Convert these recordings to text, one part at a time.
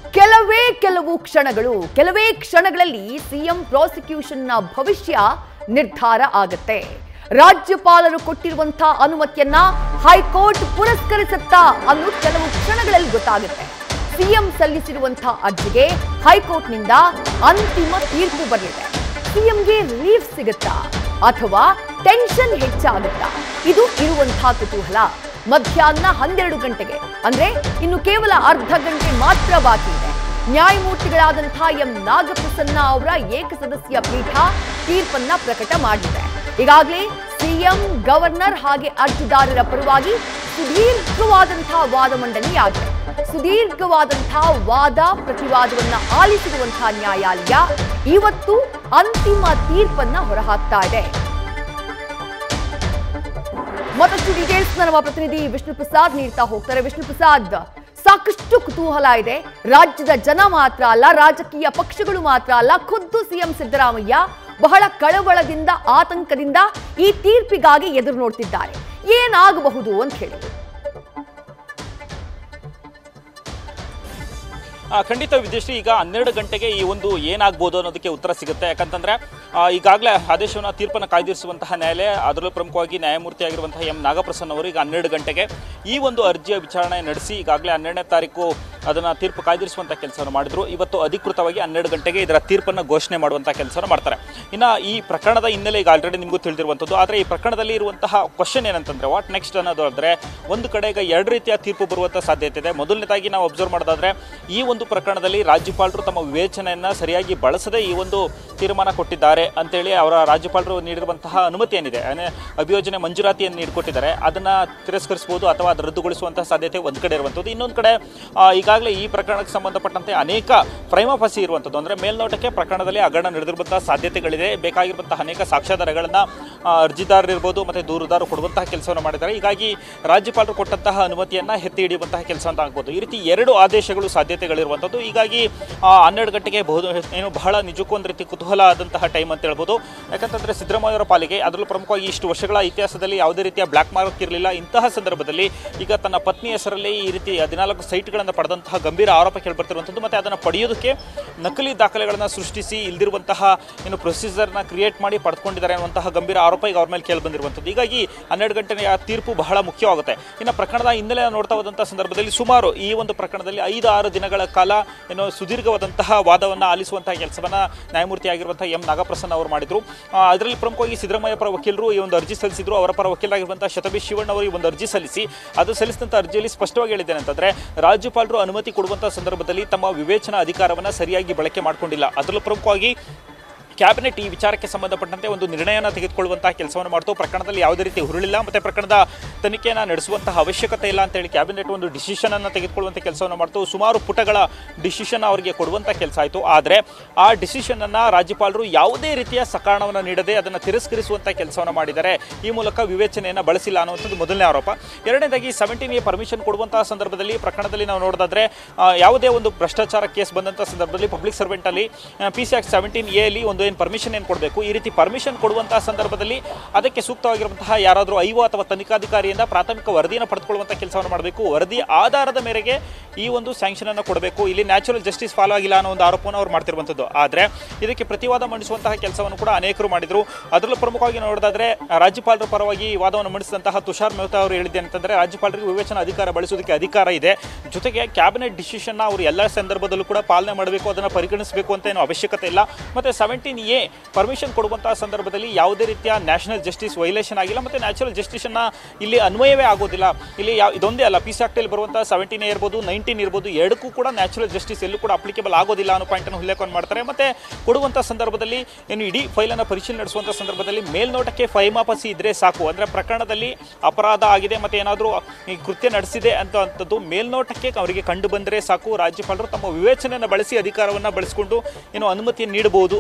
ಕೆಲವೇ ಕೆಲವು ಕ್ಷಣಗಳು ಕೆಲವೇ ಕ್ಷಣಗಳಲ್ಲಿ ಸಿಎಂ ಪ್ರಾಸಿಕ್ಯೂಷನ್ನ ಭವಿಷ್ಯ ನಿರ್ಧಾರ ಆಗತ್ತೆ ರಾಜ್ಯಪಾಲರು ಕೊಟ್ಟಿರುವಂತಹ ಅನುಮತಿಯನ್ನ ಹೈಕೋರ್ಟ್ ಪುರಸ್ಕರಿಸುತ್ತಾ ಅನ್ನೋ ಕೆಲವು ಕ್ಷಣಗಳಲ್ಲಿ ಗೊತ್ತಾಗುತ್ತೆ ಸಿಎಂ ಸಲ್ಲಿಸಿರುವಂತಹ ಅರ್ಜಿಗೆ ಹೈಕೋರ್ಟ್ನಿಂದ ಅಂತಿಮ ತೀರ್ಪು ಬರಲಿದೆ ಸಿಎಂಗೆ ರಿಲೀಫ್ ಸಿಗುತ್ತಾ ಅಥವಾ ಟೆನ್ಷನ್ ಹೆಚ್ಚಾಗುತ್ತಾ ಇದು ಇರುವಂತಹ ಕುತೂಹಲ ಮಧ್ಯಾಹ್ನ ಹನ್ನೆರಡು ಗಂಟೆಗೆ ಅಂದ್ರೆ ಇನ್ನು ಕೇವಲ ಅರ್ಧ ಗಂಟೆ ಮಾತ್ರ ಬಾಕಿ ಇದೆ ನ್ಯಾಯಮೂರ್ತಿಗಳಾದಂತಹ ಎಂ ನಾಗಪ್ರಸನ್ನ ಅವರ ಏಕಸದಸ್ಯ ಪೀಠ ತೀರ್ಪನ್ನ ಪ್ರಕಟ ಮಾಡಿದೆ ಈಗಾಗಲೇ ಸಿಎಂ ಗವರ್ನರ್ ಹಾಗೆ ಅರ್ಜಿದಾರರ ಪರವಾಗಿ ಸುದೀರ್ಘವಾದಂತಹ ವಾದ ಮಂಡನೆಯಾಗಿದೆ ಸುದೀರ್ಘವಾದಂತಹ ವಾದ ಪ್ರತಿವಾದವನ್ನ ಆಲಿಸಿರುವಂತಹ ನ್ಯಾಯಾಲಯ ಇವತ್ತು ಅಂತಿಮ ತೀರ್ಪನ್ನ ಹೊರಹಾಕ್ತಾ ಇದೆ ಮತ್ತಷ್ಟು ಡೀಟೇಲ್ಸ್ ನಮ್ಮ ಪ್ರತಿನಿಧಿ ವಿಷ್ಣು ಪ್ರಸಾದ್ ನೀಡ್ತಾ ಹೋಗ್ತಾರೆ ವಿಷ್ಣು ಪ್ರಸಾದ್ ಸಾಕಷ್ಟು ಕುತೂಹಲ ಇದೆ ರಾಜ್ಯದ ಜನ ಮಾತ್ರ ಅಲ್ಲ ರಾಜಕೀಯ ಪಕ್ಷಗಳು ಮಾತ್ರ ಅಲ್ಲ ಖುದ್ದು ಸಿಎಂ ಸಿದ್ದರಾಮಯ್ಯ ಬಹಳ ಕಳವಳದಿಂದ ಆತಂಕದಿಂದ ಈ ತೀರ್ಪಿಗಾಗಿ ಎದುರು ನೋಡ್ತಿದ್ದಾರೆ ಏನಾಗಬಹುದು ಅಂತ ಹೇಳಿ ಆ, ಖಂಡಿತ ವಿದ್ಯಶ್ರೀ ಈಗ ಹನ್ನೆರಡು ಗಂಟೆಗೆ ಈ ಒಂದು ಏನಾಗ್ಬೋದು ಅನ್ನೋದಕ್ಕೆ ಉತ್ತರ ಸಿಗುತ್ತೆ ಯಾಕಂತಂದ್ರೆ ಆ, ಈಗಾಗಲೇ ಆದೇಶವನ್ನು ತೀರ್ಪನ್ನು ಕಾಯ್ದಿರಿಸುವಂತಹ ನ್ಯಾಯಾಲಯ ಅದರಲ್ಲೂ ಪ್ರಮುಖವಾಗಿ ನ್ಯಾಯಮೂರ್ತಿ ಆಗಿರುವಂತಹ ಎಂ ನಾಗಪ್ರಸನ್ನ ಅವರು ಈಗ ಹನ್ನೆರಡು ಗಂಟೆಗೆ ಈ ಒಂದು ಅರ್ಜಿಯ ವಿಚಾರಣೆ ನಡೆಸಿ ಈಗಾಗಲೇ ಹನ್ನೆರಡನೇ ತಾರೀಕು ಅದನ್ನ ತೀರ್ಪು ಕಾಯ್ದಿರಿಸುವಂಥ ಕೆಲಸವನ್ನು ಮಾಡಿದ್ರು ಇವತ್ತು ಅಧಿಕೃತವಾಗಿ ಹನ್ನೆರಡು ಗಂಟೆಗೆ ಇದರ ತೀರ್ಪನ್ನು ಘೋಷಣೆ ಮಾಡುವಂಥ ಕೆಲಸವನ್ನು ಮಾಡ್ತಾರೆ ಇನ್ನ ಈ ಪ್ರಕರಣದ ಹಿನ್ನೆಲೆ ಈಗ ಆಲ್ರೆಡಿ ನಿಮಗೂ ತಿಳಿದಿರುವಂಥದ್ದು ಆದರೆ ಈ ಪ್ರಕರಣದಲ್ಲಿ ಇರುವಂತಹ ಕ್ವಶನ್ ಏನಂತಂದ್ರೆ ವಾಟ್ ನೆಕ್ಸ್ಟ್ ಅನ್ನೋದು ಅಂದ್ರೆ ಒಂದು ಕಡೆ ಈಗ ಎರಡು ರೀತಿಯ ತೀರ್ಪು ಬರುವಂಥ ಸಾಧ್ಯತೆ ಇದೆ ಮೊದಲನೇದಾಗಿ ನಾವು ಅಬ್ಸರ್ವ್ ಮಾಡೋದಾದ್ರೆ ಈ ಒಂದು ಪ್ರಕರಣದಲ್ಲಿ ರಾಜ್ಯಪಾಲರು ತಮ್ಮ ವಿವೇಚನೆಯನ್ನ ಸರಿಯಾಗಿ ಬಳಸದೆ ಈ ಒಂದು ತೀರ್ಮಾನ ಕೊಟ್ಟಿದ್ದಾರೆ ಅಂತೇಳಿ ಅವರ ರಾಜ್ಯಪಾಲರು ನೀಡಿರುವಂತಹ ಅನುಮತಿ ಏನಿದೆ ಅಂದ್ರೆ ಅಭಿಯೋಜನೆ ಮಂಜೂರಾತಿಯನ್ನು ನೀಡಿಕೊಟ್ಟಿದ್ದಾರೆ ಅದನ್ನ ತಿರಸ್ಕರಿಸಬಹುದು ಅಥವಾ ಅದು ರದ್ದುಗೊಳಿಸುವಂತಹ ಸಾಧ್ಯತೆ ಒಂದು ಕಡೆ ಇರುವಂಥದ್ದು ಇನ್ನೊಂದು ಕಡೆ ಆ, ಈಗಾಗಲೇ ಈ ಪ್ರಕರಣಕ್ಕೆ ಸಂಬಂಧಪಟ್ಟಂತೆ ಅನೇಕ ಪ್ರೈಮಫಸಿ ಇರುವಂಥದ್ದು ಅಂದ್ರೆ ಮೇಲ್ನೋಟಕ್ಕೆ ಪ್ರಕರಣದಲ್ಲಿ ಹಗರಣ ನಡೆದಿರುವಂತಹ ಸಾಧ್ಯತೆಗಳಿದೆ ಬೇಕಾಗಿರುವಂತಹ ಅನೇಕ ಸಾಕ್ಷ್ಯಾಧಾರಗಳನ್ನ ಆ, ಅರ್ಜಿದಾರರು ಇರ್ಬೋದು ಮತ್ತೆ ದೂರುದಾರರು ಕೊಡುವಂತಹ ಕೆಲಸವನ್ನು ಮಾಡಿದ್ದಾರೆ ಹೀಗಾಗಿ ರಾಜ್ಯಪಾಲರು ಕೊಟ್ಟಂತಹ ಅನುಮತಿಯನ್ನ ಎತ್ತಿ ಹಿಡಿಯುವಂತಹ ಕೆಲಸ ಅಂತ ಆಗ್ಬೋದು ಈ ರೀತಿ ಎರಡು ಆದೇಶಗಳು ಸಾಧ್ಯತೆಗಳಿರುವಂಥದ್ದು ಹೀಗಾಗಿ ಆ, ಹನ್ನೆರಡು ಗಂಟೆಗೆ ಬಹುದು ಏನು ಬಹಳ ನಿಜಕ್ಕೂ ಒಂದು ರೀತಿ ಕುತೂಹಲ ಆದಂತಹ ಟೈಮ್ ಅಂತ ಹೇಳ್ಬೋದು ಯಾಕಂತಂದ್ರೆ ಸಿದ್ದರಾಮಯ್ಯವರ ಪಾಲಿಗೆ ಅದರಲ್ಲೂ ಪ್ರಮುಖವಾಗಿ ಇಷ್ಟು ವರ್ಷಗಳ ಇತಿಹಾಸದಲ್ಲಿ ಯಾವುದೇ ರೀತಿಯ ಬ್ಲಾಕ್ ಮಾರ್ಕ್ ಇರಲಿಲ್ಲ ಇಂತಹ ಸಂದರ್ಭದಲ್ಲಿ ಈಗ ತನ್ನ ಪತ್ನಿ ಹೆಸರಲ್ಲಿ ಈ ರೀತಿ ಹದಿನಾಲ್ಕು ಸೈಟ್ಗಳನ್ನು ಪಡೆದಂತಹ ಗಂಭೀರ ಆರೋಪ ಕೇಳಿಬರ್ತಿರುವಂಥದ್ದು ಮತ್ತೆ ಅದನ್ನು ಪಡೆಯೋದಕ್ಕೆ ನಕಲಿ ದಾಖಲೆಗಳನ್ನು ಸೃಷ್ಟಿಸಿ ಇಲ್ದಿರುವಂತಹ ಏನು ಪ್ರೊಸೀಜರ್ನ ಕ್ರಿಯೇಟ್ ಮಾಡಿ ಪಡೆದುಕೊಂಡಿದ್ದಾರೆ ಅನ್ನುವಂತಹ ಗಂಭೀರ ಆರೋಪ ಈಗ ಅವ್ರ ಮೇಲೆ ಕೇಳಿ ಬಂದಿರುವಂಥದ್ದು ಹೀಗಾಗಿ ಹನ್ನೆರಡು ಗಂಟೆಯ ತೀರ್ಪು ಬಹಳ ಮುಖ್ಯವಾಗುತ್ತೆ ಇನ್ನು ಪ್ರಕರಣದ ಹಿನ್ನೆಲೆ ನೋಡ್ತಾ ಹೋದಂತಹ ಸಂದರ್ಭದಲ್ಲಿ ಸುಮಾರು ಈ ಒಂದು ಪ್ರಕರಣದಲ್ಲಿ ಐದು ಆರು ದಿನಗಳ ಕಾಲ ಏನು ಸುದೀರ್ಘವಾದಂತಹ ವಾದವನ್ನು ಆಲಿಸುವಂತಹ ಕೆಲಸವನ್ನ ನ್ಯಾಯಮೂರ್ತಿ ಆಗಿರುವಂತಹ ಎಂ ನಾಗಪ್ರಸನ್ನ ಅವರು ಮಾಡಿದ್ರು ಆ, ಅದರಲ್ಲಿ ಪ್ರಮುಖವಾಗಿ ಸಿದ್ದರಾಮಯ್ಯ ಪರ ವಕೀಲರು ಈ ಒಂದು ಅರ್ಜಿ ಸಲ್ಲಿಸಿದ್ರು ಅವರ ಪರ ವಕೀಲರಾಗಿರುವಂತಹ ಶತಬಿ ಶಿವಣ್ಣ ಅವರು ಈ ಒಂದು ಅರ್ಜಿ ಸಲ್ಲಿಸಿ ಅದು ಸಲ್ಲಿಸಿದಂಥ ಅರ್ಜಿಯಲ್ಲಿ ಸ್ಪಷ್ಟವಾಗಿ ಹೇಳಿದ್ದೇನೆ ಅಂತಂದ್ರೆ ರಾಜ್ಯಪಾಲರು ಅನುಮತಿ ಕೊಡುವಂತಹ ಸಂದರ್ಭದಲ್ಲಿ ತಮ್ಮ ವಿವೇಚನಾ ಅಧಿಕಾರವನ್ನ ಸರಿಯಾಗಿ ಬಳಕೆ ಮಾಡಿಕೊಂಡಿಲ್ಲ ಅದರಲ್ಲೂ ಪ್ರಮುಖವಾಗಿ ಕ್ಯಾಬಿನೆಟ್ ಈ ವಿಚಾರಕ್ಕೆ ಸಂಬಂಧಪಟ್ಟಂತೆ ಒಂದು ನಿರ್ಣಯನ ತೆಗೆದುಕೊಳ್ಳುವಂತಹ ಕೆಲಸವನ್ನು ಮಾಡ್ತು ಪ್ರಕರಣದಲ್ಲಿ ಯಾವುದೇ ರೀತಿ ಹುರುಳಿಲ್ಲ ಮತ್ತೆ ಪ್ರಕರಣದ ತನಿಖೆಯನ್ನು ನಡೆಸುವಂತಹ ಅವಶ್ಯಕತೆ ಇಲ್ಲ ಅಂತೇಳಿ ಕ್ಯಾಬಿನೆಟ್ ಒಂದು ಡಿಸಿಷನ್ ಅನ್ನು ತೆಗೆದುಕೊಳ್ಳುವಂಥ ಕೆಲಸವನ್ನು ಮಾಡ್ತು ಸುಮಾರು ಪುಟಗಳ ಡಿಸಿಷನ್ ಅವರಿಗೆ ಕೊಡುವಂಥ ಕೆಲಸ ಆಯಿತು ಆದರೆ ಆ ಡಿಸಿಷನ್ ಅನ್ನ ರಾಜ್ಯಪಾಲರು ಯಾವುದೇ ರೀತಿಯ ಸಕಾರಣವನ್ನು ನೀಡದೆ ಅದನ್ನು ತಿರಸ್ಕರಿಸುವಂಥ ಕೆಲಸವನ್ನು ಮಾಡಿದ್ದಾರೆ ಈ ಮೂಲಕ ವಿವೇಚನೆಯನ್ನು ಬಳಸಿಲ್ಲ ಅನ್ನುವಂಥದ್ದು ಮೊದಲನೇ ಆರೋಪ ಎರಡನೇದಾಗಿ ಸೆವೆಂಟೀನ್ ಎ ಪರ್ಮಿಷನ್ ಕೊಡುವಂತಹ ಸಂದರ್ಭದಲ್ಲಿ ಪ್ರಕರಣದಲ್ಲಿ ನಾವು ನೋಡೋದಾದ್ರೆ ಆ, ಯಾವುದೇ ಒಂದು ಭ್ರಷ್ಟಾಚಾರ ಕೇಸ್ ಬಂದಂಥ ಸಂದರ್ಭದಲ್ಲಿ ಪಬ್ಲಿಕ್ ಸರ್ವೆಂಟ್ ಅಲ್ಲಿ P C act seventeen A ಅಲ್ಲಿ ಒಂದು ಏನು ಪರ್ಮಿಷನ್ ಏನು ಕೊಡಬೇಕು ಈ ರೀತಿ ಪರ್ಮಿಷನ್ ಕೊಡುವಂತಹ ಸಂದರ್ಭದಲ್ಲಿ ಅದಕ್ಕೆ ಸೂಕ್ತವಾಗಿರುವಂತಹ ಯಾರಾದರೂ ಐಒ ಅಥವಾ ತನಿಖಾಧಿಕಾರಿಯಿಂದ ಪ್ರಾಥಮಿಕ ವರದಿಯನ್ನು ಪಡೆದುಕೊಳ್ಳುವಂಥ ಕೆಲಸವನ್ನು ಮಾಡಬೇಕು ವರದಿ ಆಧಾರದ ಮೇರೆಗೆ ಈ ಒಂದು ಸ್ಯಾಂಕ್ಷನ್ ಅನ್ನು ಕೊಡಬೇಕು ಇಲ್ಲಿ ನ್ಯಾಚುರಲ್ ಜಸ್ಟಿಸ್ ಫಾಲೋ ಆಗಿಲ್ಲ ಅನ್ನೋ ಒಂದು ಆರೋಪವನ್ನು ಅವ್ರು ಮಾಡ್ತಿರುವಂಥದ್ದು ಆದರೆ ಇದಕ್ಕೆ ಪ್ರತಿವಾದ ಮಂಡಿಸುವಂತಹ ಕೆಲಸವನ್ನು ಕೂಡ ಅನೇಕರು ಮಾಡಿದ್ರು ಅದರಲ್ಲೂ ಪ್ರಮುಖವಾಗಿ ನೋಡೋದಾದ್ರೆ ರಾಜ್ಯಪಾಲರ ಪರವಾಗಿ ಈ ವಾದವನ್ನು ಮಂಡಿಸಿದಂತಹ ತುಷಾರ್ ಮೆಹ್ತಾ ಅವರು ಹೇಳಿದೆ ಅಂತಂದ್ರೆ ರಾಜ್ಯಪಾಲರಿಗೆ ವಿವೇಚನಾ ಅಧಿಕಾರ ಬಳಸೋದಕ್ಕೆ ಅಧಿಕಾರ ಇದೆ ಜೊತೆಗೆ ಕ್ಯಾಬಿನೆಟ್ ಡಿಸಿಷನ್ ಅವರು ಎಲ್ಲ ಸಂದರ್ಭದಲ್ಲೂ ಕೂಡ ಪಾಲನೆ ಮಾಡಬೇಕು ಅದನ್ನು ಪರಿಗಣಿಸಬೇಕು ಅಂತ ಏನು ಅವಶ್ಯಕತೆ ಇಲ್ಲ ಮತ್ತೆ ಸೆವೆಂಟೀನ್ ಎ ಪರ್ಮಿಷನ್ ಕೊಡುವಂತಹ ಸಂದರ್ಭದಲ್ಲಿ ಯಾವುದೇ ರೀತಿಯ ನ್ಯಾಷನಲ್ ಜಸ್ಟಿಸ್ ವೈಲೇಷನ್ ಆಗಿಲ್ಲ ಮತ್ತೆ ನ್ಯಾಚುರಲ್ ಜಸ್ಟಿಸ್ ಅನ್ನ ಇಲ್ಲಿ ಅನ್ವಯವೇ ಆಗೋದಿಲ್ಲ ಇಲ್ಲಿ ಯಾವ ಇದೊಂದೇ ಅಲ್ಲ ಪೀಸ್ ಆಕ್ಟ್ ಅಲ್ಲಿ ಬರುವಂತಹ ಸೆವೆಂಟೀನ್ ಎ ಇರ್ಬೋದು ನೈನ್ಟೀನ್ ಇರ್ಬೋದು ಎರಡಕ್ಕೂ ಕೂಡ ನ್ಯಾಚುರಲ್ ಜಸ್ಟಿಸ್ ಎಲ್ಲೂ ಕೂಡ ಅಪ್ಲಿಕೇಬಲ್ ಆಗೋದಿಲ್ಲ ಅನ್ನೋ ಪಾಯಿಂಟ್ ಅನ್ನು ಉಲ್ಲೇಖವನ್ನು ಮಾಡ್ತಾರೆ ಮತ್ತೆ ಕೊಡುವಂತಹ ಸಂದರ್ಭದಲ್ಲಿ ಏನು ಇಡೀ ಫೈಲನ್ನು ಪರಿಶೀಲನೆ ನಡೆಸುವಂತಹ ಸಂದರ್ಭದಲ್ಲಿ ಮೇಲ್ನೋಟಕ್ಕೆ ಫೈಮಾಪಸಿ ಇದ್ರೆ ಸಾಕು ಅಂದ್ರೆ ಪ್ರಕರಣದಲ್ಲಿ ಅಪರಾಧ ಆಗಿದೆ ಮತ್ತೆ ಏನಾದರೂ ಈ ಕೃತ್ಯ ನಡೆಸಿದೆ ಅಂತ ಅಂತದ್ದು ಮೇಲ್ನೋಟಕ್ಕೆ ಅವರಿಗೆ ಕಂಡು ಬಂದರೆ ಸಾಕು ರಾಜ್ಯಪಾಲರು ತಮ್ಮ ವಿವೇಚನೆಯನ್ನು ಬಳಸಿ ಅಧಿಕಾರವನ್ನು ಬಳಸಿಕೊಂಡು ಏನು ಅನುಮತಿಯನ್ನು ನೀಡಬಹುದು ಅನ್ನೋ ಒಂದು ಪಾಯಿಂಟ್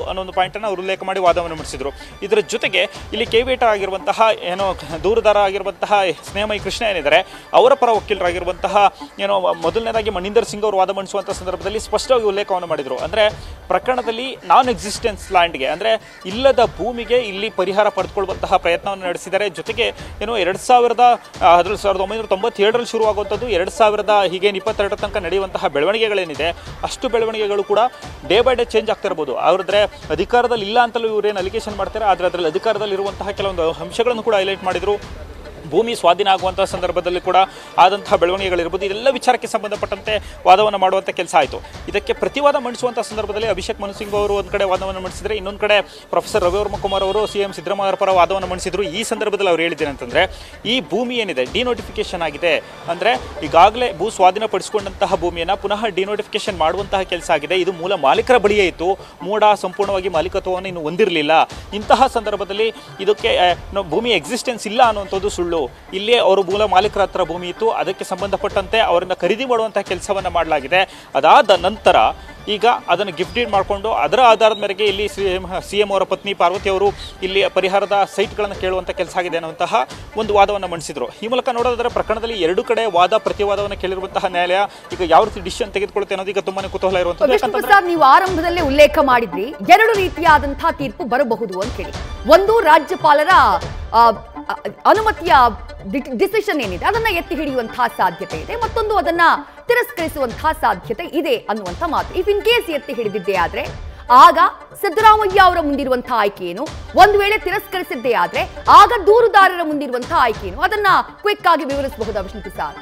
ಪಾಯಿಂಟ್ ಅನ್ನು ಅವರು ಉಲ್ಲೇಖ ಮಾಡಿ ವಾದವನ್ನು ಮಂಡಿಸಿದ್ರು ಇದರ ಜೊತೆಗೆ ಇಲ್ಲಿ ಕೇವಿಯೇಟ ಆಗಿರುವಂತಹ ಏನೋ ದೂರುದಾರ ಆಗಿರುವಂತಹ ಸ್ನೇಹಮಯಿ ಕೃಷ್ಣ ಏನಿದ್ದಾರೆ ಅವರ ಪರ ವಕೀಲರಾಗಿರುವಂತಹ ಏನೋ ಮೊದಲನೇದಾಗಿ ಮಣಿಂದರ್ ಸಿಂಗ್ ಅವರು ವಾದ ಮಂಡಿಸುವಂತಹ ಸಂದರ್ಭದಲ್ಲಿ ಸ್ಪಷ್ಟವಾಗಿ ಉಲ್ಲೇಖವನ್ನು ಮಾಡಿದರು ಅಂದ್ರೆ ಪ್ರಕರಣದಲ್ಲಿ ನಾನ್ ಎಕ್ಸಿಸ್ಟೆನ್ಸ್ ಲ್ಯಾಂಡ್ಗೆ ಅಂದ್ರೆ ಇಲ್ಲದ ಭೂಮಿಗೆ ಇಲ್ಲಿ ಪರಿಹಾರ ಪಡೆದುಕೊಳ್ಳುವಂತಹ ಪ್ರಯತ್ನವನ್ನು ನಡೆಸಿದ್ದಾರೆ ಜೊತೆಗೆ ಏನು ಎರಡ್ ಸಾವಿರದ ಆ, ಹದಿನೇಳು ಸಾವಿರದ ಒಂಬೈನೂರ ತೊಂಬತ್ತೇಳರಲ್ಲಿ ಶುರುವಾಗುವಂಥದ್ದು ಎರಡ್ ಸಾವಿರದ ಹೀಗೆ ಇಪ್ಪತ್ತೆರಡರ ತನಕ ನಡೆಯುವಂತಹ ಬೆಳವಣಿಗೆಗಳೇನಿದೆ ಅಷ್ಟು ಬೆಳವಣಿಗೆಗಳು ಕೂಡ ಡೇ ಬೈ ಡೇ ಚೇಂಜ್ ಆಗ್ತಾ ಇರ್ಬೋದು ಅವ್ರದ್ರೆ ಅಧಿಕಾರದಲ್ಲಿ ಇಲ್ಲ ಅಂತಲೂ ಇವ್ರೇನು ಅಲಿಗೇಷನ್ ಮಾಡ್ತಾರೆ ಆದರೆ ಅದರಲ್ಲಿ ಅಧಿಕಾರದಲ್ಲಿ ಇರುವಂತಹ ಕೆಲವೊಂದು ಅಂಶಗಳನ್ನು ಕೂಡ ಹೈಲೈಟ್ ಮಾಡಿದ್ರು ಭೂಮಿ ಸ್ವಾಧೀನ ಆಗುವಂತಹ ಸಂದರ್ಭದಲ್ಲಿ ಕೂಡ ಆದಂತಹ ಬೆಳವಣಿಗೆಗಳಿರ್ಬೋದು ಇದೆಲ್ಲ ವಿಚಾರಕ್ಕೆ ಸಂಬಂಧಪಟ್ಟಂತೆ ವಾದವನ್ನು ಮಾಡುವಂಥ ಕೆಲಸ ಆಯಿತು ಇದಕ್ಕೆ ಪ್ರತಿವಾದ ಮಂಡಿಸುವಂಥ ಸಂದರ್ಭದಲ್ಲಿ ಅಭಿಷೇಕ್ ಮನು ಸಿಂಗ್ ಅವರು ಒಂದು ಕಡೆ ವಾದವನ್ನು ಮಂಡಿಸಿದರೆ ಇನ್ನೊಂದು ಕಡೆ ಪ್ರೊಫೆಸರ್ ರವಿವರ್ಮ ಕುಮಾರ್ ಅವರು ಸಿ ಎಂ ಸಿದ್ದರಾಮಯ್ಯ ಅವರ ಪರ ವಾದವನ್ನು ಮಂಡಿಸಿದ್ರು ಈ ಸಂದರ್ಭದಲ್ಲಿ ಅವ್ರು ಹೇಳಿದ್ದೇನೆ ಅಂತಂದರೆ ಈ ಭೂಮಿ ಏನಿದೆ ಡಿನೋಟಿಫಿಕೇಶನ್ ಆಗಿದೆ ಅಂದರೆ ಈಗಾಗಲೇ ಭೂ ಸ್ವಾಧೀನಪಡಿಸಿಕೊಂಡಂತಹ ಭೂಮಿಯನ್ನು ಪುನಃ ಡಿನೋಟಿಫಿಕೇಶನ್ ಮಾಡುವಂತಹ ಕೆಲಸ ಆಗಿದೆ ಇದು ಮೂಲ ಮಾಲೀಕರ ಬಳಿಯೇ ಇತ್ತು ಮೂಡ ಸಂಪೂರ್ಣವಾಗಿ ಮಾಲೀಕತ್ವವನ್ನು ಇನ್ನು ಹೊಂದಿರಲಿಲ್ಲ ಇಂತಹ ಸಂದರ್ಭದಲ್ಲಿ ಇದಕ್ಕೆ ಆ, ನೋ- ಭೂಮಿ ಎಕ್ಸಿಸ್ಟೆನ್ಸ್ ಇಲ್ಲ ಅನ್ನುವಂಥದ್ದು ಸುಳ್ಳು ಇಲ್ಲಿ ಅವರು ಮೂಲ ಮಾಲೀಕರ ಹತ್ರ ಭೂಮಿ ಇತ್ತು ಅದಕ್ಕೆ ಸಂಬಂಧಪಟ್ಟಂತೆ ಅವರನ್ನ ಖರೀದಿ ಮಾಡುವಂತಹ ಕೆಲಸವನ್ನ ಮಾಡಲಾಗಿದೆ ಅದಾದ ನಂತರ ಈಗ ಅದನ್ನು ಗಿಫ್ಟ್ ಡೀಡ್ ಮಾಡಿಕೊಂಡು ಅದರ ಆಧಾರದ ಮೇರೆಗೆ ಇಲ್ಲಿ ಸಿ ಎಂ ಸಿ ಎಂ ಅವರ ಪತ್ನಿ ಪಾರ್ವತಿ ಅವರು ಇಲ್ಲಿ ಪರಿಹಾರದ ಸೈಟ್ಗಳನ್ನು ಕೇಳುವಂಥ ಕೆಲಸ ಆಗಿದೆ ಅನ್ನುವಂತಹ ಒಂದು ವಾದವನ್ನು ಮಂಡಿಸಿದ್ರು ಈ ಮೂಲಕ ನೋಡೋದಾದ್ರೆ ಪ್ರಕರಣದಲ್ಲಿ ಎರಡು ಕಡೆ ವಾದ ಪ್ರತಿವಾದವನ್ನು ಕೇಳಿರುವಂತಹ ನ್ಯಾಯಾಲಯ ಈಗ ಯಾವ ರೀತಿ ಡಿಸಿಷನ್ ತೆಗೆದುಕೊಳ್ಳುತ್ತೆ ಅನ್ನೋದು ಈಗ ತುಂಬಾನೇ ಕುತೂಹಲ ಇರುವಂಥದ್ದು ವಿಷ್ಣು ಯಾಕಂತಂದ್ರೆ ಪ್ರಸಾದ್ ನೀವು ಆರಂಭದಲ್ಲೇ ಉಲ್ಲೇಖ ಮಾಡಿದ್ರಿ ಎರಡು ರೀತಿಯಾದಂತಹ ತೀರ್ಪು ಬರಬಹುದು ಅಂತ ಹೇಳಿ ಒಂದು ರಾಜ್ಯಪಾಲರ ಆ, ಆ, ಅನುಮತಿಯ ಡಿಸಿಷನ್ ಏನಿದೆ ಅದನ್ನ ಎತ್ತಿ ಹಿಡಿಯುವಂತಹ ಸಾಧ್ಯತೆ ಇದೆ ಮತ್ತೊಂದು ಅದನ್ನ ತಿರಸ್ಕರಿಸುವಂತಹ ಸಾಧ್ಯತೆ ಇದೆ ಅನ್ನುವಂಥ ಮಾತು ಇಫ್ ಇನ್ ಕೇಸ್ ಎತ್ತಿ ಹಿಡಿದಿದ್ದೇ ಆದ್ರೆ ಆಗ ಸಿದ್ದರಾಮಯ್ಯ ಅವರ ಮುಂದಿರುವಂತಹ ಆಯ್ಕೆ ಏನು ಒಂದು ವೇಳೆ ತಿರಸ್ಕರಿಸಿದ್ದೇ ಆದ್ರೆ ಆಗ ದೂರುದಾರರ ಮುಂದಿರುವಂತಹ ಆಯ್ಕೆ ಏನು ಅದನ್ನ ಕ್ವಿಕ್ ಆಗಿ ವಿವರಿಸಬಹುದಾ ವಿಷ್ಣು ಪ್ರಸಾದ್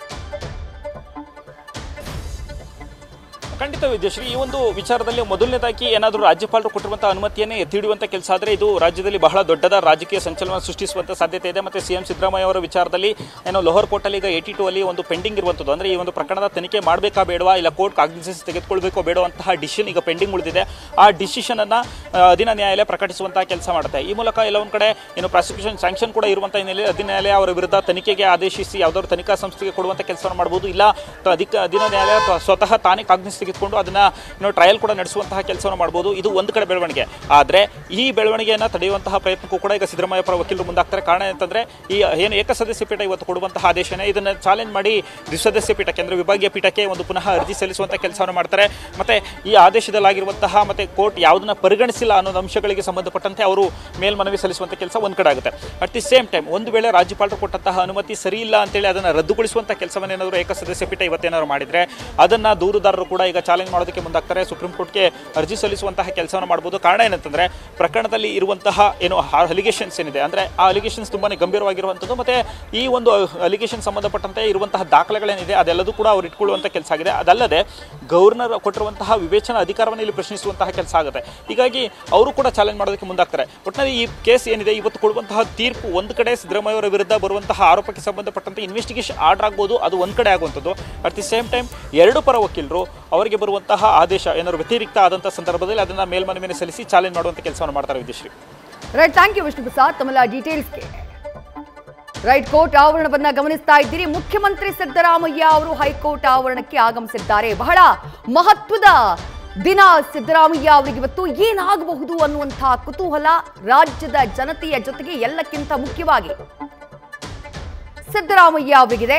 ಖಂಡಿತ ವಿದ್ಯಶ್ರೀ ಈ ಒಂದು ವಿಚಾರದಲ್ಲಿ ಮೊದಲನೇದಾಗಿ ಏನಾದರೂ ರಾಜ್ಯಪಾಲರು ಕೊಟ್ಟಿರುವಂತಹ ಅನುಮತಿಯನ್ನೇ ಎತ್ತಿಡುವಂತ ಕೆಲಸ ಆದರೆ ಇದು ರಾಜ್ಯದಲ್ಲಿ ಬಹಳ ದೊಡ್ಡದ ರಾಜಕೀಯ ಸಂಚಲನ ಸೃಷ್ಟಿಸುವಂತ ಸಾಧ್ಯತೆ ಇದೆ ಮತ್ತೆ ಸಿಎಂ ಸಿದ್ದರಾಮಯ್ಯ ಅವರ ವಿಚಾರದಲ್ಲಿ ಏನೋ ಲೋಹರ್ ಕೋರ್ಟಲ್ಲಿ ಈಗ ಏಟಿ ಟು ಅಲ್ಲಿ ಒಂದು ಪೆಂಡಿಂಗ್ ಇರುವಂಥದ್ದು ಅಂದ್ರೆ ಈ ಒಂದು ಪ್ರಕರಣದ ತನಿಖೆ ಮಾಡಬೇಕಾ ಬೇಡವಾ ಇಲ್ಲ ಕೋರ್ಟ್ ಕಾಗ್ನಿಸೆನ್ಸ್ ತೆಗೆದುಕೊಳ್ಬೇಕೋ ಬೇಡೋ ಅಂತಹ ಡಿಸಿಷನ್ ಈಗ ಪೆಂಡಿಂಗ್ ಉಳಿದಿದೆ ಆ ಡಿಸಿಷನ್ ಅನ್ನ ಆ, ಅಧೀನ ನ್ಯಾಯಾಲಯ ಪ್ರಕಟಿಸುವಂತಹ ಕೆಲಸ ಮಾಡುತ್ತೆ ಈ ಮೂಲಕ ಎಲ್ಲ ಒಂದ್ ಕಡೆ ಏನು ಪ್ರಾಸಿಕ್ಯೂಷನ್ ಸ್ಯಾಂಕ್ಷನ್ ಕೂಡ ಇರುವಂತಹ ಹಿನ್ನೆಲೆ ಅಧೀನ ನ್ಯಾಯಾಲಯ ಅವರ ವಿರುದ್ಧ ತನಿಖೆಗೆ ಆದೇಶಿಸಿ ಯಾವ್ದಾದ್ರು ತನಿಖಾ ಸಂಸ್ಥೆಗೆ ಕೊಡುವಂತ ಕೆಲಸವನ್ನು ಮಾಡಬಹುದು ಇಲ್ಲ ತ- ಅಧಿಕ ಅಧೀನ ನ್ಯಾಯಾಲಯ ತ- ಸ್ವತಃ ತಾನೇ ಕಾಗ್ನಿಸ್ ತೆಗೆದುಕೊಂಡು ಅದನ್ನ ಏನು ಟ್ರಯಲ್ ಕೂಡ ನಡೆಸುವಂತಹ ಕೆಲಸವನ್ನು ಮಾಡಬಹುದು ಇದು ಒಂದು ಕಡೆ ಬೆಳವಣಿಗೆ ಆದ್ರೆ ಈ ಬೆಳವಣಿಗೆಯನ್ನ ತಡೆಯುವಂತಹ ಪ್ರಯತ್ನಕ್ಕೂ ಕೂಡ ಈಗ ಸಿದ್ದರಾಮಯ್ಯ ಪರ ವಕೀಲರು ಮುಂದಾಗ್ತಾರೆ ಕಾರಣ ಅಂತಂದ್ರೆ ಈ ಏನು ಏಕಸದಸ್ಯ ಪೀಠ ಇವತ್ತು ಕೊಡುವಂತಹ ಆದೇಶನೇ ಇದನ್ನ ಚಾಲೆಂಜ್ ಮಾಡಿ ದ್ವಿಸದಸ್ಯ ಪೀಠಕ್ಕೆ ಅಂದ್ರೆ ವಿಭಾಗೀಯ ಪೀಠಕ್ಕೆ ಒಂದು ಪುನಃ ಅರ್ಜಿ ಸಲ್ಲಿಸುವಂತ ಕೆಲಸವನ್ನು ಮಾಡ್ತಾರೆ ಮತ್ತೆ ಈ ಆದೇಶದಲ್ಲಾಗಿರುವಂತಹ ಮತ್ತೆ ಕೋರ್ಟ್ ಯಾವುದನ್ನ ಪರಿಗಣಿಸಿಲ್ಲ ಅನ್ನೋ ಅಂಶಗಳಿಗೆ ಸಂಬಂಧಪಟ್ಟಂತೆ ಅವರು ಮೇಲ್ಮನವಿ ಸಲ್ಲಿಸುವಂತ ಕೆಲಸ ಒಂದ್ ಕಡೆ ಆಗುತ್ತೆ ಅಟ್ ದಿ ಸೇಮ್ ಟೈಮ್ ಒಂದು ವೇಳೆ ರಾಜ್ಯಪಾಲರು ಕೊಟ್ಟಂತಹ ಅನುಮತಿ ಸರಿ ಇಲ್ಲ ಅಂತೇಳಿ ಅದನ್ನ ರದ್ದುಗೊಳಿಸುವಂತ ಕೆಲಸವನ್ನ ಏನಾದರೂ ಏಕಸದಸ್ಯ ಪೀಠ ಇವತ್ತೇನಾದ್ರು ಮಾಡಿದ್ರೆ ಅದನ್ನ ದೂರುದಾರರು ಕೂಡ ಈಗ ಚಾಲೆಂಜ್ ಮಾಡೋದಕ್ಕೆ ಮುಂದಾಗ್ತಾರೆ ಸುಪ್ರೀಂ ಕೋರ್ಟ್ಗೆ ಅರ್ಜಿ ಸಲ್ಲಿಸುವಂತಹ ಕೆಲಸವನ್ನು ಮಾಡಬಹುದು ಕಾರಣ ಏನಂತಂದ್ರೆ ಪ್ರಕರಣದಲ್ಲಿ ಇರುವಂತಹ ಏನು ಅಲಿಗೇಷನ್ಸ್ ಏನಿದೆ ಅಂದ್ರೆ ಆ ಅಲಿಗೇಷನ್ಸ್ ತುಂಬಾನೇ ಗಂಭೀರವಾಗಿರುವಂಥದ್ದು ಮತ್ತೆ ಈ ಒಂದು ಅಲಿಗೇಷನ್ ಸಂಬಂಧಪಟ್ಟಂತೆ ಇರುವಂತಹ ದಾಖಲೆಗಳೇನಿದೆ ಅದೆಲ್ಲದೂ ಕೂಡ ಅವ್ರು ಇಟ್ಕೊಳ್ಳುವಂತ ಕೆಲಸ ಆಗಿದೆ ಅದಲ್ಲದೆ ಗವರ್ನರ್ ಕೊಟ್ಟಿರುವಂತಹ ವಿವೇಚನಾ ಅಧಿಕಾರವನ್ನು ಇಲ್ಲಿ ಪ್ರಶ್ನಿಸುವಂತಹ ಕೆಲಸ ಆಗುತ್ತೆ ಹೀಗಾಗಿ ಅವರು ಕೂಡ ಚಾಲೆಂಜ್ ಮಾಡೋದಕ್ಕೆ ಮುಂದಾಗ್ತಾರೆ ಒಟ್ಟಿನಲ್ಲಿ ಈ ಕೇಸ್ ಏನಿದೆ ಇವತ್ತು ಕೊಡುವಂತಹ ತೀರ್ಪು ಒಂದು ಕಡೆ ಸಿದ್ದರಾಮಯ್ಯ ಅವರ ವಿರುದ್ಧ ಬರುವಂತಹ ಆರೋಪಕ್ಕೆ ಸಂಬಂಧಪಟ್ಟಂತೆ ಇನ್ವೆಸ್ಟಿಗೇಷನ್ ಆರ್ಡರ್ ಆಗ್ಬೋದು ಅದು ಒಂದು ಕಡೆ ಆಗುವಂಥದ್ದು ಅಟ್ ದಿ ಸೇಮ್ ಟೈಮ್ ಎರಡು ಪರ ವಕೀಲರು ಅವರಿಗೆ ಬರುವಂತಹ ಆದೇಶ ಏನಾದ್ರು ವ್ಯತಿರಿಕ್ತ ಆದಂತಹ ಸಂದರ್ಭದಲ್ಲಿ ಅದನ್ನ ಮೇಲ್ಮನವಿಯನ್ನು ಸಲ್ಲಿಸಿ ಚಾಲೆಂಜ್ ಮಾಡುವಂತ ಕೆಲಸವನ್ನು ಮಾಡ್ತಾರೆ Vidyashree right thank you Vishnu Prasad ತಮ್ಮೆಲ್ಲ ಡೀಟೇಲ್ಸ್ಗೆ ರೈಟ್ ಕೋರ್ಟ್ ಆವರಣವನ್ನ ಗಮನಿಸ್ತಾ ಇದ್ದೀರಿ ಮುಖ್ಯಮಂತ್ರಿ ಸಿದ್ದರಾಮಯ್ಯ ಅವರು ಹೈಕೋರ್ಟ್ ಆವರಣಕ್ಕೆ ಆಗಮಿಸಿದ್ದಾರೆ ಬಹಳ ಮಹತ್ವದ ದಿನ ಸಿದ್ದರಾಮಯ್ಯ ಅವರಿಗೆ ಇವತ್ತು ಏನಾಗಬಹುದು ಅನ್ನುವಂತಹ ಕುತೂಹಲ ರಾಜ್ಯದ ಜನತೆಯ ಜೊತೆಗೆ ಎಲ್ಲಕ್ಕಿಂತ ಮುಖ್ಯವಾಗಿ ಸಿದ್ದರಾಮಯ್ಯ ಅವರಿಗಿದೆ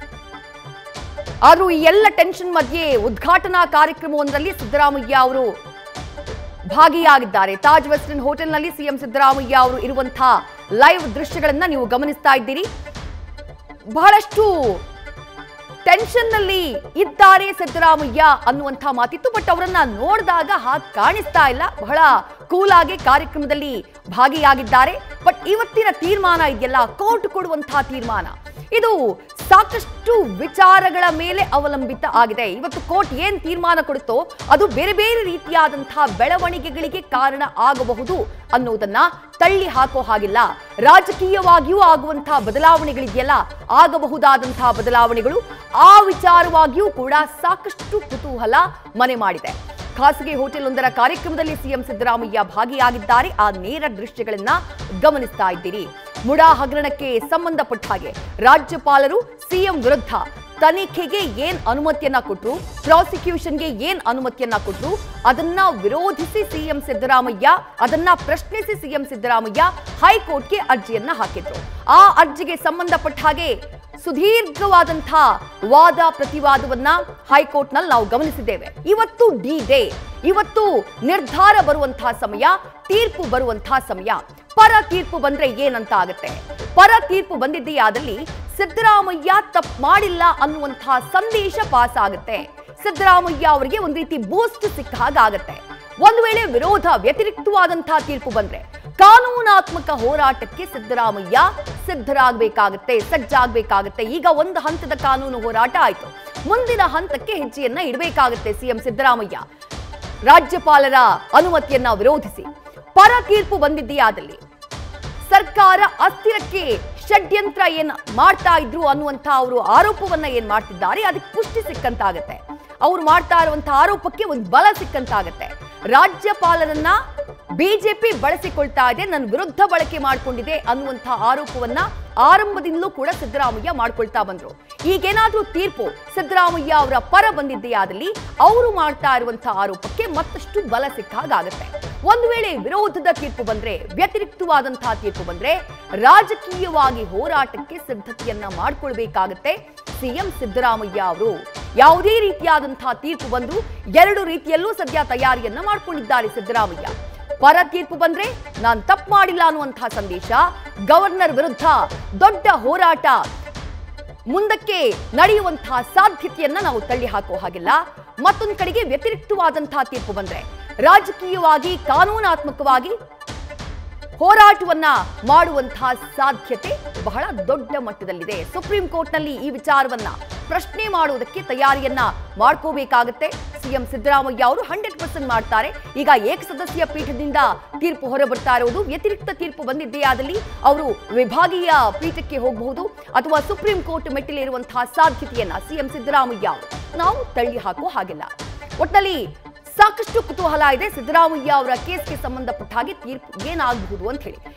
ಆದ್ರೂ ಈ ಎಲ್ಲ ಟೆನ್ಷನ್ ಮಧ್ಯೆ ಉದ್ಘಾಟನಾ ಕಾರ್ಯಕ್ರಮವೊಂದರಲ್ಲಿ ಸಿದ್ದರಾಮಯ್ಯ ಅವರು ಭಾಗಿಯಾಗಿದ್ದಾರೆ ತಾಜ್ ವೆಸ್ಟರ್ನ್ ಹೋಟೆಲ್ನಲ್ಲಿ ಸಿಎಂ ಸಿದ್ದರಾಮಯ್ಯ ಅವರು ಇರುವಂತಹ ಲೈವ್ ದೃಶ್ಯಗಳನ್ನ ನೀವು ಗಮನಿಸ್ತಾ ಇದ್ದೀರಿ ಬಹಳಷ್ಟು ಟೆನ್ಷನ್ ನಲ್ಲಿ ಇದ್ದಾರೆ ಸಿದ್ದರಾಮಯ್ಯ ಅನ್ನುವಂಥ ಮಾತಿತ್ತು ಬಟ್ ಅವರನ್ನ ನೋಡಿದಾಗ ಹಾಗೆ ಕಾಣಿಸ್ತಾ ಇಲ್ಲ ಬಹಳ ಕೂಲ್ ಆಗಿ ಕಾರ್ಯಕ್ರಮದಲ್ಲಿ ಭಾಗಿಯಾಗಿದ್ದಾರೆ ಬಟ್ ಇವತ್ತಿನ ತೀರ್ಮಾನ ಇದೆಯಲ್ಲ ಕೋರ್ಟ್ ಕೊಡುವಂತಹ ತೀರ್ಮಾನ ಇದು ಸಾಕಷ್ಟು ವಿಚಾರಗಳ ಮೇಲೆ ಅವಲಂಬಿತ ಆಗಿದೆ ಇವತ್ತು ಕೋರ್ಟ್ ಏನ್ ತೀರ್ಮಾನ ಕೊಡುತ್ತೋ ಅದು ಬೇರೆ ಬೇರೆ ರೀತಿಯಾದಂತಹ ಬೆಳವಣಿಗೆಗಳಿಗೆ ಕಾರಣ ಆಗಬಹುದು ಅನ್ನೋದನ್ನ ತಳ್ಳಿ ಹಾಕೋ ಹಾಗಿಲ್ಲ ರಾಜಕೀಯವಾಗಿಯೂ ಆಗುವಂತಹ ಬದಲಾವಣೆಗಳಿದೆಯಲ್ಲ ಆಗಬಹುದಾದಂತಹ ಬದಲಾವಣೆಗಳು ಆ ವಿಚಾರವಾಗಿಯೂ ಕೂಡ ಸಾಕಷ್ಟು ಕುತೂಹಲ ಮನೆ ಮಾಡಿದೆ ಖಾಸಗಿ ಹೋಟೆಲ್ ಒಂದರ ಕಾರ್ಯಕ್ರಮದಲ್ಲಿ ಸಿಎಂ ಸಿದ್ದರಾಮಯ್ಯ ಭಾಗಿಯಾಗಿದ್ದಾರೆ ಆ ನೇರ ದೃಶ್ಯಗಳನ್ನ ಗಮನಿಸ್ತಾ ಇದ್ದೀರಿ ಮುಡಾ ಹಗರಣಕ್ಕೆ ಸಂಬಂಧಪಟ್ಟ ಹಾಗೆ ರಾಜ್ಯಪಾಲರು ಸಿಎಂ ವಿರುದ್ಧ ತನಿಖೆಗೆ ಏನ್ ಅನುಮತಿಯನ್ನ ಕೊಟ್ರು ಪ್ರಾಸಿಕ್ಯೂಷನ್ಗೆ ಏನ್ ಅನುಮತಿಯನ್ನ ಕೊಟ್ರು ಅದನ್ನ ವಿರೋಧಿಸಿ ಸಿಎಂ ಸಿದ್ದರಾಮಯ್ಯ ಅದನ್ನ ಪ್ರಶ್ನಿಸಿ ಸಿಎಂ ಸಿದ್ದರಾಮಯ್ಯ ಹೈಕೋರ್ಟ್ಗೆ ಅರ್ಜಿಯನ್ನ ಹಾಕಿದ್ರು ಆ ಅರ್ಜಿಗೆ ಸಂಬಂಧಪಟ್ಟ ಹಾಗೆ ಸುದೀರ್ಘವಾದಂತಹ ವಾದ ಪ್ರತಿವಾದವನ್ನ ಹೈಕೋರ್ಟ್ನಲ್ಲಿ ನಾವು ಗಮನಿಸಿದ್ದೇವೆ ಇವತ್ತು ಡಿ ಡೇ ಇವತ್ತು ನಿರ್ಧಾರ ಬರುವಂತಹ ಸಮಯ ತೀರ್ಪು ಬರುವಂತಹ ಸಮಯ ಪರ ತೀರ್ಪು ಬಂದ್ರೆ ಏನಂತ ಆಗುತ್ತೆ ಪರ ತೀರ್ಪು ಬಂದಿದ್ದೇ ಆದಲ್ಲಿ ಸಿದ್ದರಾಮಯ್ಯ ತಪ್ಪು ಮಾಡಿಲ್ಲ ಅನ್ನುವಂತಹ ಸಂದೇಶ ಪಾಸ್ ಆಗುತ್ತೆ ಸಿದ್ದರಾಮಯ್ಯ ಅವರಿಗೆ ಒಂದ್ ರೀತಿ ಬೂಸ್ಟ್ ಸಿಕ್ಕ ಹಾಗಾಗತ್ತೆ ಒಂದು ವೇಳೆ ವಿರೋಧ ವ್ಯತಿರಿಕ್ತವಾದಂತಹ ತೀರ್ಪು ಬಂದ್ರೆ ಕಾನೂನಾತ್ಮಕ ಹೋರಾಟಕ್ಕೆ ಸಿದ್ದರಾಮಯ್ಯ ಸಿದ್ಧರಾಗಬೇಕಾಗತ್ತೆ ಸಜ್ಜಾಗಬೇಕಾಗತ್ತೆ ಈಗ ಒಂದು ಹಂತದ ಕಾನೂನು ಹೋರಾಟ ಆಯ್ತು ಮುಂದಿನ ಹಂತಕ್ಕೆ ಹೆಜ್ಜೆಯನ್ನ ಇಡಬೇಕಾಗತ್ತೆ ಸಿಎಂ ಸಿದ್ದರಾಮಯ್ಯ ರಾಜ್ಯಪಾಲರ ಅನುಮತಿಯನ್ನ ವಿರೋಧಿಸಿ ಪರ ತೀರ್ಪು ಬಂದಿದೆಯಾದಲ್ಲಿ ಸರ್ಕಾರ ಅಸ್ಥಿರಕ್ಕೆ ಷಡ್ಯಂತ್ರ ಏನ್ ಮಾಡ್ತಾ ಇದ್ರು ಅನ್ನುವಂತ ಅವರು ಆರೋಪವನ್ನ ಏನ್ ಮಾಡ್ತಿದ್ದಾರೆ ಅದಕ್ಕೆ ಪುಷ್ಟಿ ಸಿಕ್ಕಂತಾಗತ್ತೆ ಅವ್ರು ಮಾಡ್ತಾ ಇರುವಂತಹ ಆರೋಪಕ್ಕೆ ಒಂದು ಬಲ ಸಿಕ್ಕಂತಾಗತ್ತೆ ರಾಜ್ಯಪಾಲರನ್ನ ಬಿಜೆಪಿ ಬಳಸಿಕೊಳ್ತಾ ಇದೆ ನನ್ನ ವಿರುದ್ಧ ಬಳಕೆ ಮಾಡಿಕೊಂಡಿದೆ ಅನ್ನುವಂತಹ ಆರೋಪವನ್ನ ಆರಂಭದಿಂದಲೂ ಕೂಡ ಸಿದ್ದರಾಮಯ್ಯ ಮಾಡ್ಕೊಳ್ತಾ ಬಂದ್ರು ಈಗೇನಾದ್ರೂ ತೀರ್ಪು ಸಿದ್ದರಾಮಯ್ಯ ಅವರ ಪರ ಬಂದಿದೆಯಾದಲ್ಲಿ ಅವರು ಮಾಡ್ತಾ ಇರುವಂತಹ ಆರೋಪಕ್ಕೆ ಮತ್ತಷ್ಟು ಬಲ ಸಿಕ್ಕ ಹಾಗಾಗತ್ತೆ ಒಂದು ವೇಳೆ ವಿರೋಧದ ತೀರ್ಪು ಬಂದ್ರೆ ವ್ಯತಿರಿಕ್ತವಾದಂತಹ ತೀರ್ಪು ಬಂದ್ರೆ ರಾಜಕೀಯವಾಗಿ ಹೋರಾಟಕ್ಕೆ ಸಿದ್ಧತೆಯನ್ನ ಮಾಡ್ಕೊಳ್ಬೇಕಾಗತ್ತೆ ಸಿಎಂ ಸಿದ್ದರಾಮಯ್ಯ ಅವರು ಯಾವುದೇ ರೀತಿಯಾದಂತಹ ತೀರ್ಪು ಬಂದು ಎರಡು ರೀತಿಯಲ್ಲೂ ಸದ್ಯ ತಯಾರಿಯನ್ನ ಮಾಡ್ಕೊಂಡಿದ್ದಾರೆ ಸಿದ್ದರಾಮಯ್ಯ ಪರ ತೀರ್ಪು ಬಂದ್ರೆ ನಾನ್ ತಪ್ಪು ಮಾಡಿಲ್ಲ ಅನ್ನುವಂತಹ ಸಂದೇಶ ಗವರ್ನರ್ ವಿರುದ್ಧ ದೊಡ್ಡ ಹೋರಾಟ ಮುಂದಕ್ಕೆ ನಡೆಯುವಂತಹ ಸಾಧ್ಯತೆಯನ್ನ ನಾವು ತಳ್ಳಿ ಹಾಕೋ ಹಾಗಿಲ್ಲ ಮತ್ತೊಂದು ಕಡೆಗೆ ವ್ಯತಿರಿಕ್ತವಾದಂತಹ ತೀರ್ಪು ಬಂದ್ರೆ ರಾಜಕೀಯವಾಗಿ ಕಾನೂನಾತ್ಮಕವಾಗಿ ಹೋರಾಟವನ್ನ ಮಾಡುವಂತಹ ಸಾಧ್ಯತೆ ಬಹಳ ದೊಡ್ಡ ಮಟ್ಟದಲ್ಲಿದೆ ಸುಪ್ರೀಂ ಕೋರ್ಟ್ನಲ್ಲಿ ಈ ವಿಚಾರವನ್ನ ಪ್ರಶ್ನೆ ಮಾಡುವುದಕ್ಕೆ ತಯಾರಿಯನ್ನ ಮಾಡ್ಕೋಬೇಕಾಗತ್ತೆ ಸಿಎಂ ಸಿದ್ದರಾಮಯ್ಯ ಅವರು ಹಂಡ್ರೆಡ್ ಪರ್ಸೆಂಟ್ ಮಾಡ್ತಾರೆ ಈಗ ಏಕಸದಸ್ಯ ಪೀಠದಿಂದ ತೀರ್ಪು ಹೊರಬರ್ತಾ ಇರುವುದು ವ್ಯತಿರಿಕ್ತ ತೀರ್ಪು ಬಂದಿದ್ದೇ ಆದಲ್ಲಿ ಅವರು ವಿಭಾಗೀಯ ಪೀಠಕ್ಕೆ ಹೋಗಬಹುದು ಅಥವಾ ಸುಪ್ರೀಂ ಕೋರ್ಟ್ ಮೆಟ್ಟಿಲಿರುವಂತಹ ಸಾಧ್ಯತೆಯನ್ನ ಸಿಎಂ ಸಿದ್ದರಾಮಯ್ಯ ಅವರು ನಾವು ತಳ್ಳಿ ಹಾಕೋ ಹಾಗಿಲ್ಲ ಒಟ್ನಲ್ಲಿ ಸಾಕಷ್ಟು ಕುತೂಹಲ ಇದೆ ಸಿದ್ದರಾಮಯ್ಯ ಅವರ ಕೇಸ್ಗೆ ಸಂಬಂಧಪಟ್ಟ ಹಾಗೆ ತೀರ್ಪು ಏನಾಗಬಹುದು ಅಂತ ಹೇಳಿ